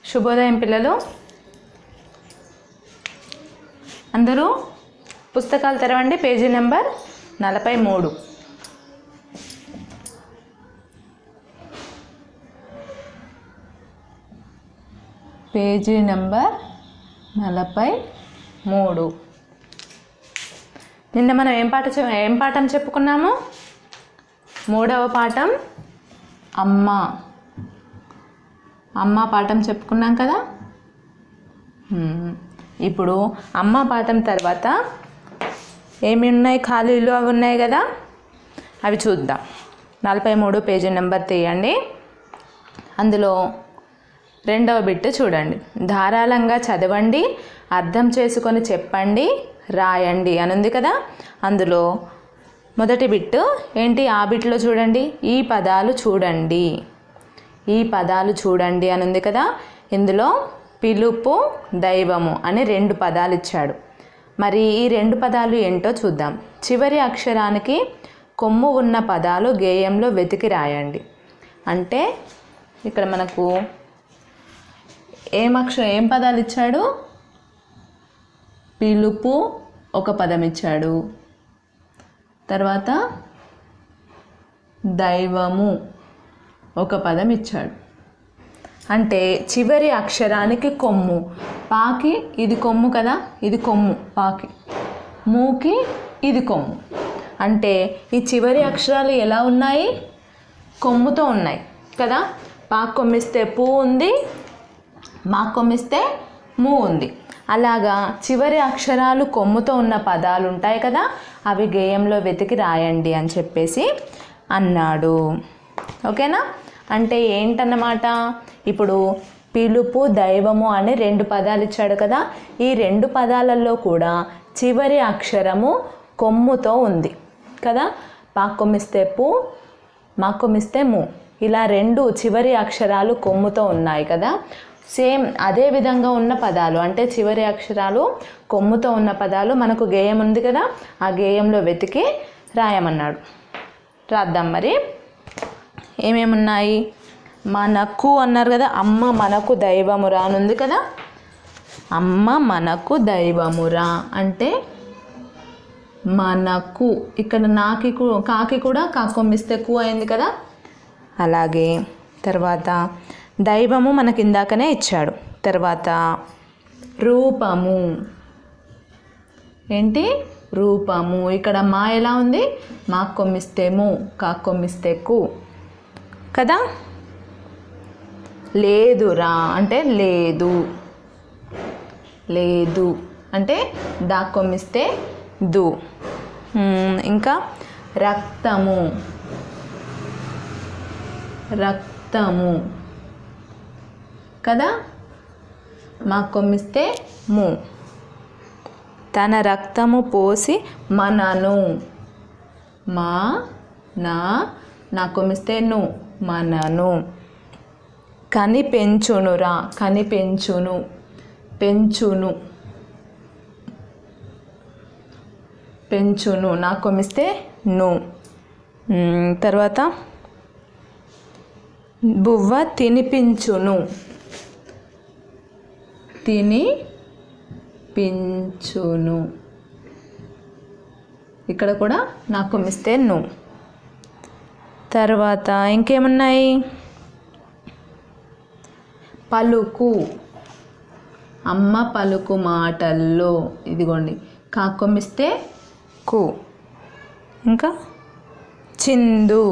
శుభోదయం పిల్లలు అందరూ పుస్తకాలు తెరవండి పేజీ నెంబర్ నలభై మూడు పేజీ నెంబర్ నలభై మూడు నిన్న మనం ఏం పాట చె- ఏం పాఠం చెప్పుకున్నాము మూడవ పాఠం అమ్మ అమ్మ పాఠం చెప్పుకున్నాం కదా మ్మ్. ఇప్పుడు అమ్మ పాఠం తర్వాత ఏమి ఉన్నాయి ఖాళీలు అవి ఉన్నాయి కదా అవి చూద్దాం నలభై మూడు పేజీ నెంబర్ తీయండి అందులో రెండవ బిట్ చూడండి ధారాళంగా చదవండి అర్థం చేసుకొని చెప్పండి రాయండి అని ఉంది కదా అందులో మొదటి బిట్ ఏంటి ఆ బిట్లో చూడండి ఈ పదాలు చూడండి ఈ పదాలు చూడండి అని ఉంది కదా ఇందులో పిలుపు దైవము అని రెండు పదాలు ఇచ్చాడు మరి ఈ రెండు పదాలు ఏంటో చూద్దాం చివరి అక్షరానికి కొమ్ము ఉన్న పదాలు గేయంలో వెతికి రాయండి అంటే ఇక్కడ మనకు ఏం అక్షరం ఏం పదాలు ఇచ్చాడు పిలుపు ఒక పదం ఇచ్చాడు తర్వాత దైవము ఒక పదం ఇచ్చాడు అంటే చివరి అక్షరానికి కొమ్ము పాకి ఇది కొమ్ము కదా ఇది కొమ్ము పాకి మూకి ఇది కొమ్ము అంటే ఈ చివరి అక్షరాలు ఎలా ఉన్నాయి కొమ్ముతో ఉన్నాయి కదా పాకు కొమ్మిస్తే పూ ఉంది మా కొమ్మిస్తే మూ ఉంది అలాగా చివరి అక్షరాలు కొమ్ముతో ఉన్న పదాలు ఉంటాయి కదా అవి గేయంలో వెతికి రాయండి అని చెప్పేసి అన్నాడు ఓకేనా అంటే ఏంటన్నమాట ఇప్పుడు పిలుపు దైవము అని రెండు పదాలు ఇచ్చాడు కదా ఈ రెండు పదాలలో కూడా చివరి అక్షరము కొమ్ముతో ఉంది కదా పాకొమ్మిస్తే పు మాకొమ్మిస్తే ము ఇలా రెండు చివరి అక్షరాలు కొమ్ముతో ఉన్నాయి కదా సేమ్ అదే విధంగా ఉన్న పదాలు అంటే చివరి అక్షరాలు కొమ్ముతో ఉన్న పదాలు మనకు గేయం ఉంది కదా ఆ గేయంలో వెతికి రాయమన్నాడు రాద్దాం మరి ఏమేమి ఉన్నాయి మనకు అన్నారు కదా అమ్మ మనకు దైవమురా అని ఉంది కదా అమ్మ మనకు దైవమురా అంటే మనకు ఇక్కడ నాకి కూ- కాకి కూడా కాకొమ్మిస్తే కు అయింది కదా అలాగే తర్వాత దైవము మనకి ఇందాకనే ఇచ్చాడు తర్వాత రూపము ఏంటి రూపము ఇక్కడ మా ఎలా ఉంది మా కొమ్మిస్తే ము కా కొమ్మిస్తే కు కదా లేదురా అంటే లేదు లేదు అంటే దా కొమ్మిస్తే దు మ్మ్, ఇంకా రక్తము రక్తము కదా మా కొమ్మిస్తే ము తన రక్తము పోసి మనను మా నా నా కొమ్మిస్తే ను మనను కని పెంచునురా కని పెంచును పెంచును పెంచును నా కొమ్మిస్తే ను మ్, తర్వాత బువ్వ తినిపించును తిని పించును ఇక్కడ కూడా నాకు కొమ్మిస్తే ను తర్వాత ఇంకేమున్నాయి పలుకు అమ్మ పలుకు మాటల్లో ఇదిగోండి కాకొమ్మిస్తే కు ఇంకా చిందు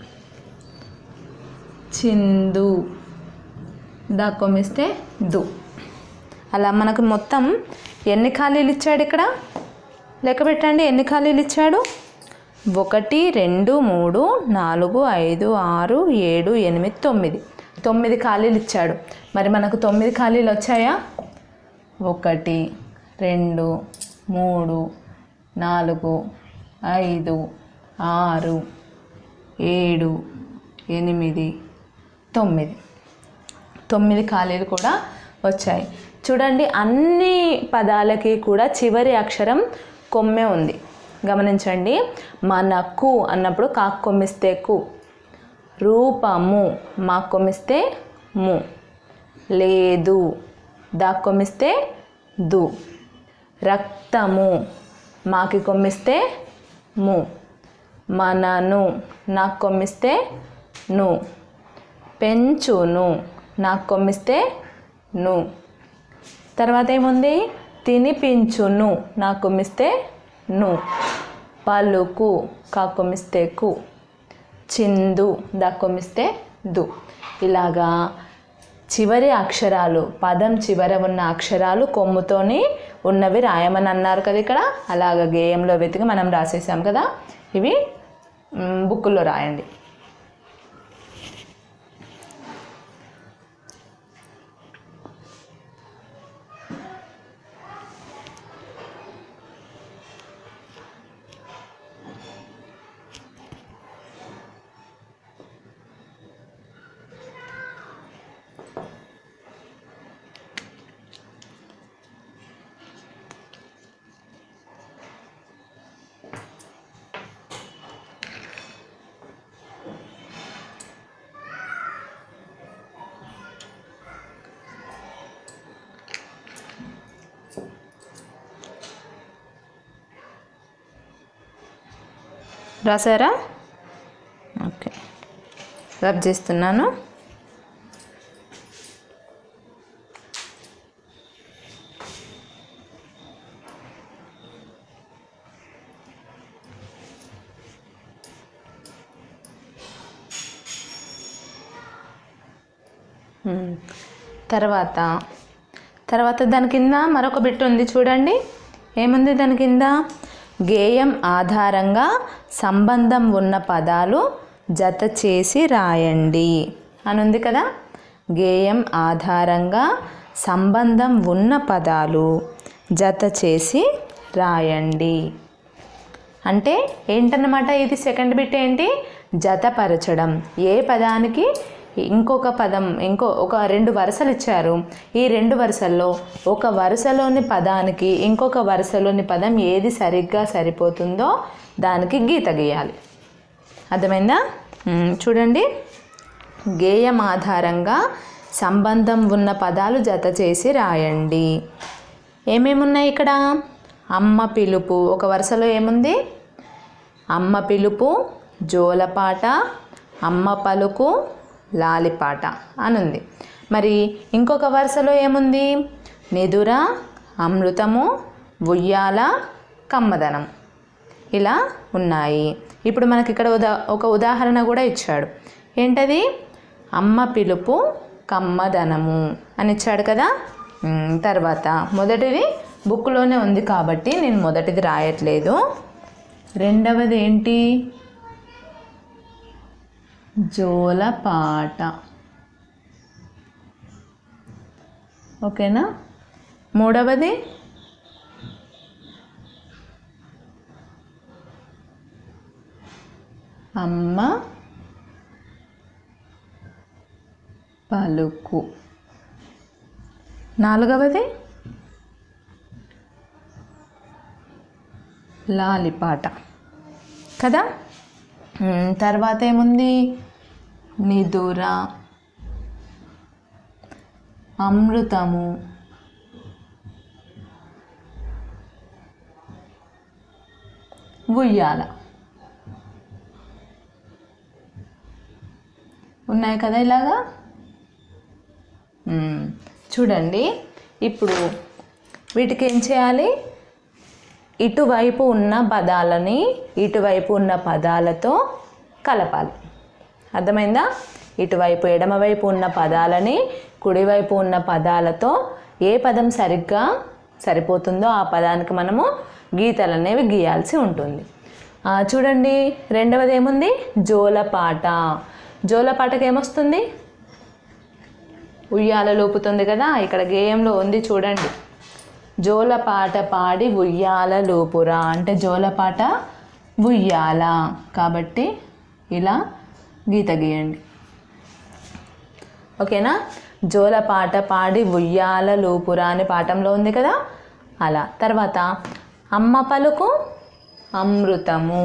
చిందు దాకొమ్మిస్తే దు అలా మనకు మొత్తం ఎన్ని ఖాళీలు ఇచ్చాడు ఇక్కడ లెక్క పెట్టండి ఎన్ని ఖాళీలు ఇచ్చాడు ఒకటి రెండు మూడు నాలుగు ఐదు ఆరు ఏడు ఎనిమిది తొమ్మిది తొమ్మిది ఖాళీలు ఇచ్చాడు మరి మనకు తొమ్మిది ఖాళీలు వచ్చాయా ఒకటి రెండు మూడు నాలుగు ఐదు ఆరు ఏడు ఎనిమిది తొమ్మిది తొమ్మిది ఖాళీలు కూడా వచ్చాయి చూడండి అన్ని పదాలకి కూడా చివరి అక్షరం కొమ్మే ఉంది గమనించండి మనకు అన్నప్పుడు కాకు కొమ్మిస్తే కు రూపము మా కొమ్మిస్తే ము లేదు దా కొమ్మిస్తే దు రక్తము మాకి కొమ్మిస్తే ము మనను నాకు కొమ్మిస్తే ను పెంచును నాకు కొమ్మిస్తే ను తర్వాత ఏముంది తినిపించును నాకు కొమ్మిస్తే ను పలుకు కాకు కొమ్మిస్తే కు చిందు దాకు కొమ్మిస్తే దు ఇలాగా చివరి అక్షరాలు పదం చివర ఉన్న అక్షరాలు కొమ్ముతోని ఉన్నవి రాయమని అన్నారు కదా ఇక్కడ అలాగ గేయంలో వెతికి మనం రాసేసాం కదా ఇవి మ్, బుక్కుల్లో రాయండి రాసారా ఓకే రబ్ చేస్తున్నాను మ్మ్. తర్వాత తర్వాత దాని కింద మరొక బిట్ ఉంది చూడండి ఏముంది దాని కింద గేయం ఆధారంగా సంబంధం ఉన్న పదాలు జత చేసి రాయండి అని ఉంది కదా గేయం ఆధారంగా సంబంధం ఉన్న పదాలు జత చేసి రాయండి అంటే ఏంటన్నమాట ఇది సెకండ్ బిట్ ఏంటి జతపరచడం ఏ పదానికి ఇంకొక పదం ఇంకో ఒక రెండు వరుసలు ఇచ్చారు ఈ రెండు వరుసల్లో ఒక వరుసలోని పదానికి ఇంకొక వరుసలోని పదం ఏది సరిగ్గా సరిపోతుందో దానికి గీత గీయాలి అర్థమైందా మ్మ్, చూడండి గేయం ఆధారంగా సంబంధం ఉన్న పదాలు జత చేసి రాయండి ఏమేమి ఉన్నాయి ఇక్కడ అమ్మ పిలుపు ఒక వరుసలో ఏముంది అమ్మ పిలుపు జోలపాట అమ్మ పలుకు లాలిపాట అని ఉంది మరి ఇంకొక వరుసలో ఏముంది నిదుర అమృతము ఉయ్యాల కమ్మదనం ఇలా ఉన్నాయి ఇప్పుడు మనకి ఇక్కడ ఉదా ఒక ఉదాహరణ కూడా ఇచ్చాడు ఏంటది అమ్మ పిలుపు కమ్మదనము అని ఇచ్చాడు కదా ఉమ్, తర్వాత మొదటిది బుక్లోనే ఉంది కాబట్టి నేను మొదటిది రాయట్లేదు రెండవది ఏంటి జోలపాట ఓకేనా మూడవది అమ్మ పలుకు నాలుగవది లాలిపాట కదా ఉమ్, తర్వాత ఏముంది నిదుర అమృతము ఉయ్యాల ఉన్నాయి కదా ఇలాగా మ్మ్. చూడండి ఇప్పుడు వీటికి ఏం చేయాలి ఇటువైపు ఉన్న పదాలని ఇటువైపు ఉన్న పదాలతో కలపాలి అర్థమైందా ఇటువైపు ఎడమవైపు ఉన్న పదాలని కుడివైపు ఉన్న పదాలతో ఏ పదం సరిగ్గా సరిపోతుందో ఆ పదానికి మనము గీతలు అనేవి గీయాల్సి ఉంటుంది ఆ, చూడండి రెండవది ఏముంది జోలపాట జోలపాటకి ఏమొస్తుంది ఉయ్యాల లోపుతుంది కదా ఇక్కడ గేయంలో ఉంది చూడండి జోలపాట పాడి ఉయ్యాల లోపురా అంటే జోలపాట ఉయ్యాల కాబట్టి ఇలా గీత గీయండి ఓకేనా జోలపాట పాడి ఉయ్యాల లోపురా అని పాఠంలో ఉంది కదా అలా తర్వాత అమ్మ పలుకు అమృతము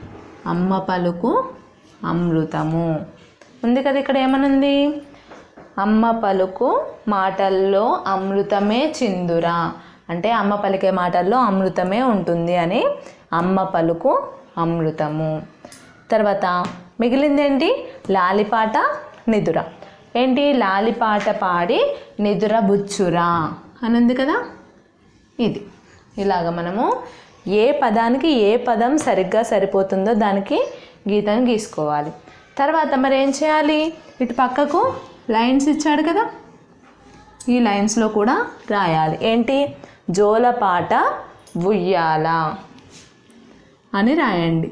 అమ్మ పలుకు అమృతము ఉంది కదా ఇక్కడ ఏమనుంది అమ్మ పలుకు మాటల్లో అమృతమే చిందురా అంటే అమ్మ పలికే మాటల్లో అమృతమే ఉంటుంది అని అమ్మ పలుకు అమృతము తర్వాత మిగిలిందేంటి లాలిపాట నిదుర ఏంటి లాలిపాట పాడి నిదుర బుచ్చురా అని ఉంది కదా ఇది ఇలాగ మనము ఏ పదానికి ఏ పదం సరిగ్గా సరిపోతుందో దానికి గీతను గీసుకోవాలి తర్వాత మరి ఏం చేయాలి ఇటు పక్కకు లైన్స్ ఇచ్చాడు కదా ఈ లైన్స్లో కూడా రాయాలి ఏంటి జోలపాట ఉయ్యాల అని రాయండి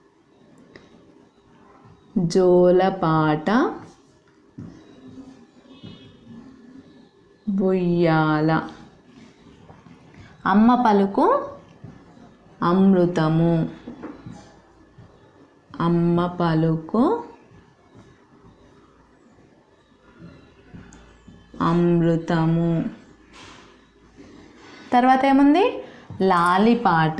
జోలపాట బుయ్యాల అమ్మ పలుకు అమృతము అమ్మ పలుకు అమృతము తర్వాత ఏముంది లాలిపాట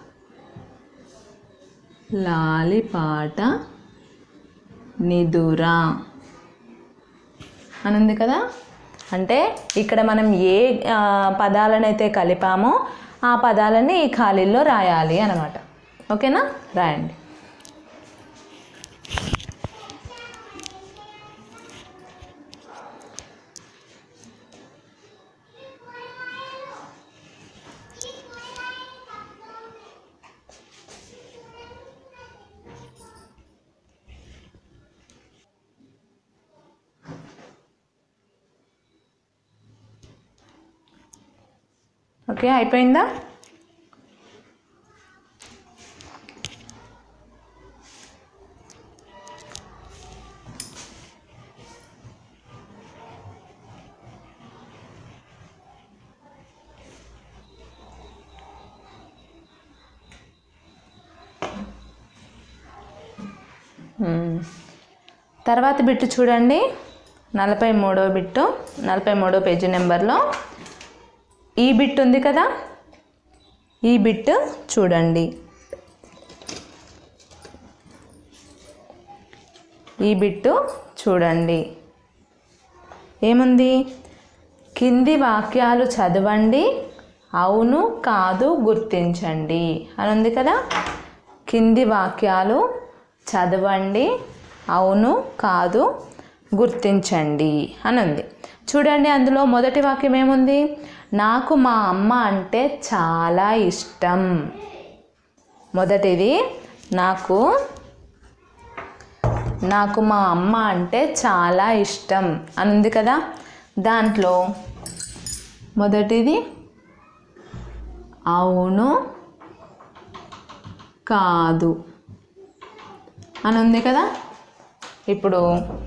లాలిపాట నిదుర అని ఉంది కదా అంటే ఇక్కడ మనం ఏ ఆ, పదాలనైతే కలిపామో ఆ పదాలని ఈ ఖాళీల్లో రాయాలి అనమాట ఓకేనా రాయండి ఓకే అయిపోయిందా మ్మ్. తర్వాత బిట్టు చూడండి నలభై మూడో బిట్టు నలభై మూడో పేజీ నెంబర్లో ఈ బిట్ ఉంది కదా ఈ బిట్ చూడండి ఈ బిట్టు చూడండి ఏముంది కింది వాక్యాలు చదవండి అవును కాదు గుర్తించండి అని ఉంది కదా కింది వాక్యాలు చదవండి అవును కాదు గుర్తించండి అని ఉంది చూడండి అందులో మొదటి వాక్యం ఏముంది నాకు మా అమ్మ అంటే చాలా ఇష్టం మొదటిది నాకు నాకు మా అమ్మ అంటే చాలా ఇష్టం అని ఉంది కదా దాంట్లో మొదటిది అవును కాదు అని ఉంది కదా ఇప్పుడు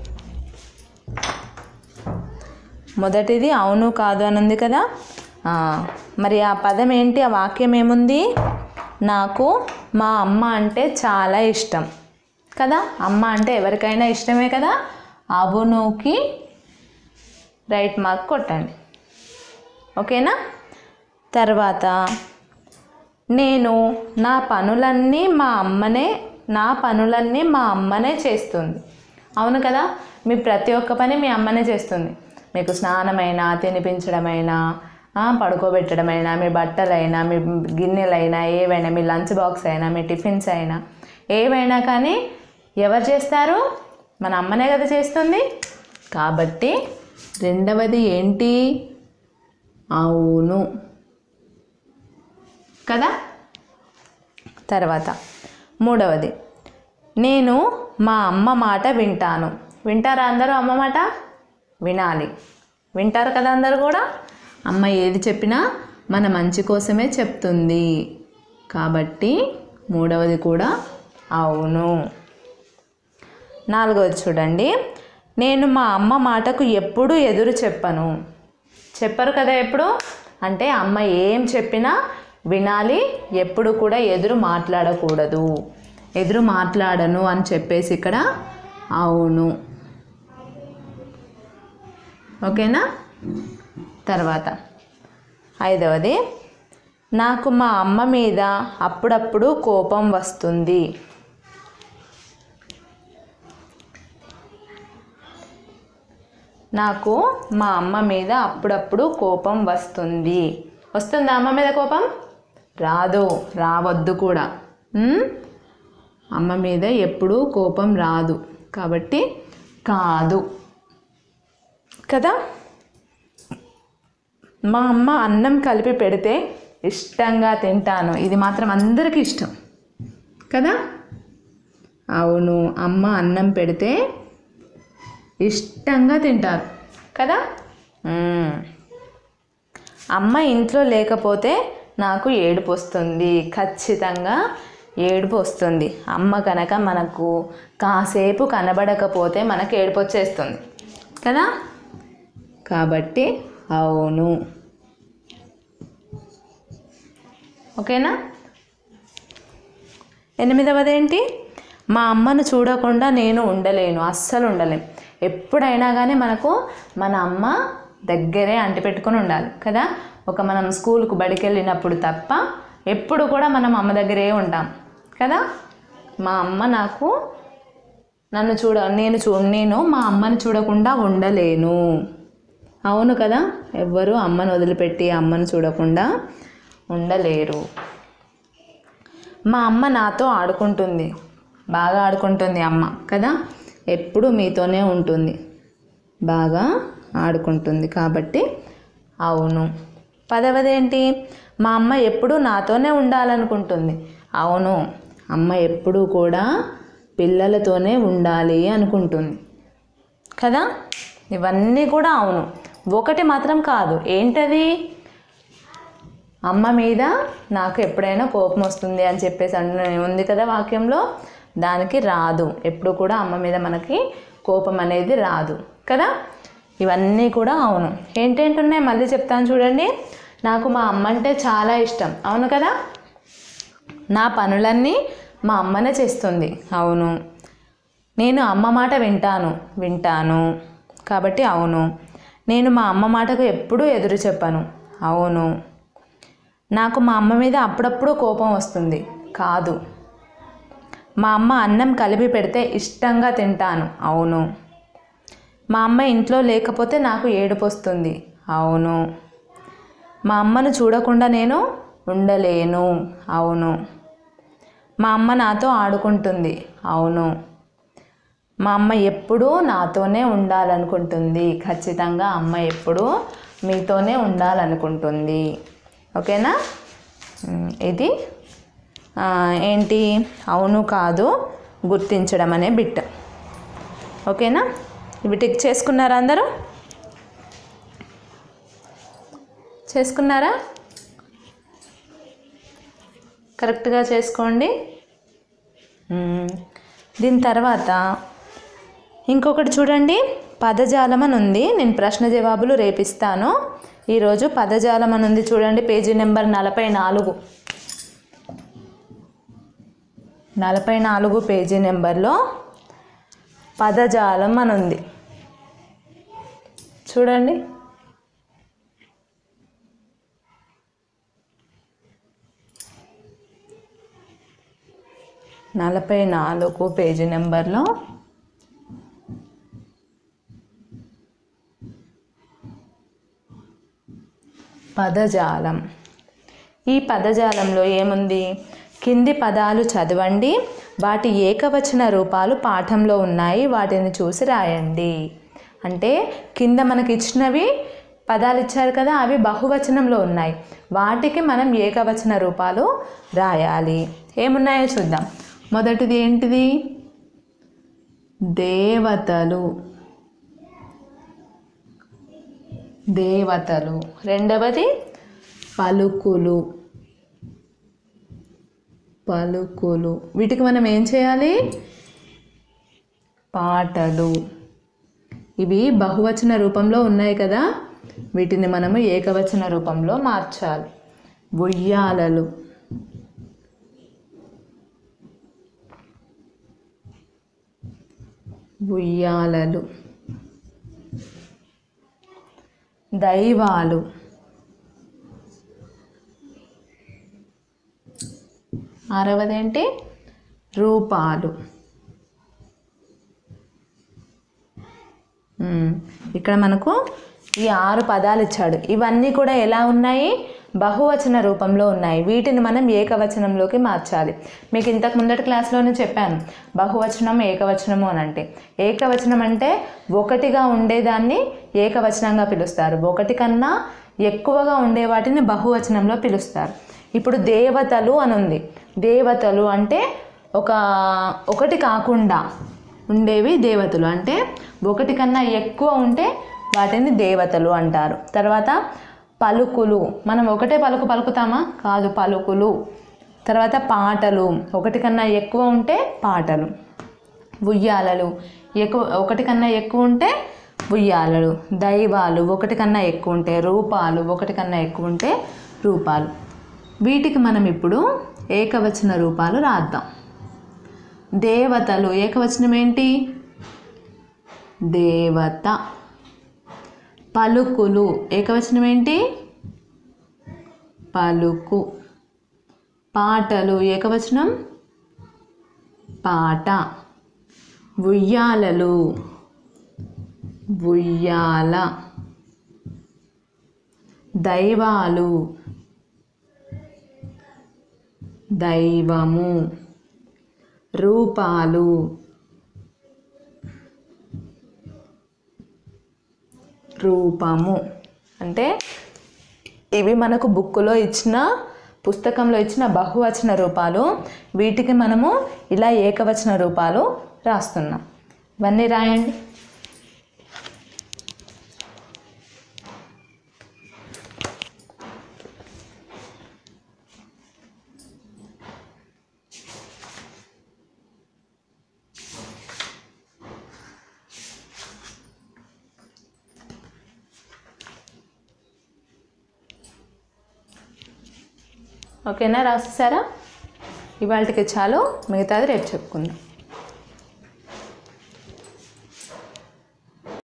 మొదటిది అవును కాదు అని ఉంది కదా ఆ, మరి ఆ పదం ఏంటి ఆ వాక్యం ఏముంది నాకు మా అమ్మ అంటే చాలా ఇష్టం కదా అమ్మ అంటే ఎవరికైనా ఇష్టమే కదా అవునుకి రైట్ మార్క్ కొట్టండి ఓకేనా తర్వాత నేను నా పనులన్నీ మా అమ్మనే నా పనులన్నీ మా అమ్మనే చేస్తుంది అవును కదా మీ ప్రతి ఒక్క పని మీ అమ్మనే చేస్తుంది మీకు స్నానమైనా తినిపించడమైనా ఆ, పడుకోబెట్టడమైనా మీ బట్టలైనా మీ గిన్నెలైనా ఏవైనా మీ లంచ్ బాక్స్ అయినా మీ టిఫిన్స్ అయినా ఏవైనా కానీ ఎవరు చేస్తారు మన అమ్మనే కదా చేస్తుంది కాబట్టి రెండవది ఏంటి అవును కదా తర్వాత మూడవది నేను మా అమ్మ మాట వింటాను వింటారా అందరూ అమ్మ మాట వినాలి వింటారు కదా అందరూ కూడా అమ్మ ఏది చెప్పినా మన మంచి కోసమే చెప్తుంది కాబట్టి మూడవది కూడా అవును నాలుగవది చూడండి నేను మా అమ్మ మాటకు ఎప్పుడూ ఎదురు చెప్పను చెప్పరు కదా ఎప్పుడు అంటే అమ్మ ఏం చెప్పినా వినాలి ఎప్పుడు కూడా ఎదురు మాట్లాడకూడదు ఎదురు మాట్లాడను అని చెప్పేసి ఇక్కడ అవును ఓకేనా తర్వాత ఐదవది నాకు మా అమ్మ మీద అప్పుడప్పుడు కోపం వస్తుంది నాకు మా అమ్మ మీద అప్పుడప్పుడు కోపం వస్తుంది వస్తుందా అమ్మ మీద కోపం రాదు రావద్దు కూడా ఉమ్? అమ్మ మీద ఎప్పుడూ కోపం రాదు కాబట్టి కాదు కదా మా అమ్మ అన్నం కలిపి పెడితే ఇష్టంగా తింటాను ఇది మాత్రం అందరికీ ఇష్టం కదా అవును అమ్మ అన్నం పెడితే ఇష్టంగా తింటారు కదా మ్మ్. అమ్మ ఇంట్లో లేకపోతే నాకు ఏడుపు వస్తుంది ఖచ్చితంగా ఏడుపు వస్తుంది అమ్మ కనుక మనకు కాసేపు కనబడకపోతే మనకు ఏడుపు వచ్చేస్తుంది కదా కాబట్టి అవును ఓకేనా ఎనిమిదవది ఏంటి మా అమ్మను చూడకుండా నేను ఉండలేను అస్సలు ఉండలేను ఎప్పుడైనా కానీ మనకు మన అమ్మ దగ్గరే అంటిపెట్టుకొని ఉండాలి కదా ఒక మనం స్కూల్కు బడికి వెళ్ళినప్పుడు తప్ప ఎప్పుడు కూడా మనం అమ్మ దగ్గరే ఉంటాం కదా మా అమ్మ నాకు నన్ను చూడ నేను చూ నేను మా అమ్మని చూడకుండా ఉండలేను అవును కదా ఎవ్వరూ అమ్మను వదిలిపెట్టి అమ్మను చూడకుండా ఉండలేరు మా అమ్మ నాతో ఆడుకుంటుంది బాగా ఆడుకుంటుంది అమ్మ కదా ఎప్పుడు మీతోనే ఉంటుంది బాగా ఆడుకుంటుంది కాబట్టి అవును పదవది ఏంటి మా అమ్మ ఎప్పుడూ నాతోనే ఉండాలనుకుంటుంది అవును అమ్మ ఎప్పుడూ కూడా పిల్లలతోనే ఉండాలి అనుకుంటుంది కదా ఇవన్నీ కూడా అవును ఒకటి మాత్రం కాదు ఏంటది అమ్మ మీద నాకు ఎప్పుడైనా కోపం వస్తుంది అని చెప్పేసి అన్న ఉంది కదా వాక్యంలో దానికి రాదు ఎప్పుడు కూడా అమ్మ మీద మనకి కోపం అనేది రాదు కదా ఇవన్నీ కూడా అవును ఏంటేంటి ఉన్నాయి మళ్ళీ చెప్తాను చూడండి నాకు మా అమ్మ అంటే చాలా ఇష్టం అవును కదా నా పనులన్నీ మా అమ్మనే చేస్తుంది అవును నేను అమ్మ మాట వింటాను వింటాను కాబట్టి అవును నేను మా అమ్మ మాటకు ఎప్పుడూ ఎదురు చెప్పను అవును నాకు మా అమ్మ మీద అప్పుడప్పుడు కోపం వస్తుంది కాదు మా అమ్మ అన్నం కలిపి పెడితే ఇష్టంగా తింటాను అవును మా అమ్మ ఇంట్లో లేకపోతే నాకు ఏడుపు వస్తుంది అవును మా అమ్మను చూడకుండా నేను ఉండలేను అవును మా అమ్మ నాతో ఆడుకుంటుంది అవును మా అమ్మ ఎప్పుడూ నాతోనే ఉండాలనుకుంటుంది ఖచ్చితంగా అమ్మ ఎప్పుడూ మీతోనే ఉండాలనుకుంటుంది ఓకేనా ఉమ్, ఇది ఆ, ఏంటి అవును కాదు గుర్తించడం అనే బిట్ ఓకేనా ఇవి టిక్ చేసుకున్నారా అందరూ చేసుకున్నారా కరెక్ట్గా చేసుకోండి మ్మ్. దీని తర్వాత ఇంకొకటి చూడండి పదజాలం అని ఉంది నేను ప్రశ్న జవాబులు రేపిస్తాను ఈరోజు పదజాలం అని ఉంది చూడండి పేజీ నెంబర్ నలభై నాలుగు నలభై నాలుగు పేజీ నెంబర్లో పదజాలం అని ఉంది చూడండి నలభై నాలుగు పేజీ నెంబర్లో పదజాలం ఈ పదజాలంలో ఏముంది కింది పదాలు చదవండి వాటి ఏకవచన రూపాలు పాఠంలో ఉన్నాయి వాటిని చూసి రాయండి అంటే కింద మనకి ఇచ్చినవి పదాలు ఇచ్చారు కదా అవి బహువచనంలో ఉన్నాయి వాటికి మనం ఏకవచన రూపాలు రాయాలి ఏమున్నాయో చూద్దాం మొదటిది ఏంటిది దేవతలు దేవతలు రెండవది పలుకులు పలుకులు వీటికి మనం ఏం చేయాలి పాటలు ఇవి బహువచన రూపంలో ఉన్నాయి కదా వీటిని మనము ఏకవచన రూపంలో మార్చాలి ఉయ్యాలలు ఉయ్యాలలు దైవాలు ఆరవదేంటి రూపాలు మ్మ్. ఇక్కడ మనకు ఈ ఆరు పదాలు ఇచ్చాడు ఇవన్నీ కూడా ఎలా ఉన్నాయి బహువచన రూపంలో ఉన్నాయి వీటిని మనం ఏకవచనంలోకి మార్చాలి మీకు ఇంతకు ముందటి క్లాస్లోనే చెప్పాను బహువచనం ఏకవచనము అని అంటే ఏకవచనం అంటే ఒకటిగా ఉండేదాన్ని ఏకవచనంగా పిలుస్తారు ఒకటి కన్నా ఎక్కువగా ఉండే వాటిని బహువచనంలో పిలుస్తారు ఇప్పుడు దేవతలు అని ఉంది దేవతలు అంటే ఒక ఒకటి కాకుండా ఉండేవి దేవతలు అంటే ఒకటి కన్నా ఎక్కువ ఉంటే వాటిని దేవతలు అంటారు తర్వాత పలుకులు మనం ఒకటే పలుకు పలుకుతామా కాదు పలుకులు తర్వాత పాటలు ఒకటి కన్నా ఎక్కువ ఉంటే పాటలు ఉయ్యాలలు ఎక్కువ ఒకటి కన్నా ఎక్కువ ఉంటే ఉయ్యాలలు దైవాలు ఒకటి కన్నా ఎక్కువ ఉంటే రూపాలు ఒకటి కన్నా ఎక్కువ ఉంటే రూపాలు వీటికి మనం ఇప్పుడు ఏకవచన రూపాలు రాద్దాం దేవతలు ఏకవచనం ఏంటి దేవత పలుకులు ఏకవచనం ఏంటి పలుకు పాటలు ఏకవచనం పాట ఉయ్యాలలు ఉయ్యాల దైవాలు దైవము రూపాలు రూపము అంటే ఇవి మనకు బుక్కులో ఇచ్చిన పుస్తకంలో ఇచ్చిన బహువచన రూపాలు వీటికి మనము ఇలా ఏకవచన రూపాలు రాస్తున్నాం ఇవన్నీ రాయండి ఓకేనా రాసేసారా ఇవాళకి చాలు మిగతాది రేపు చెప్పుకుందాం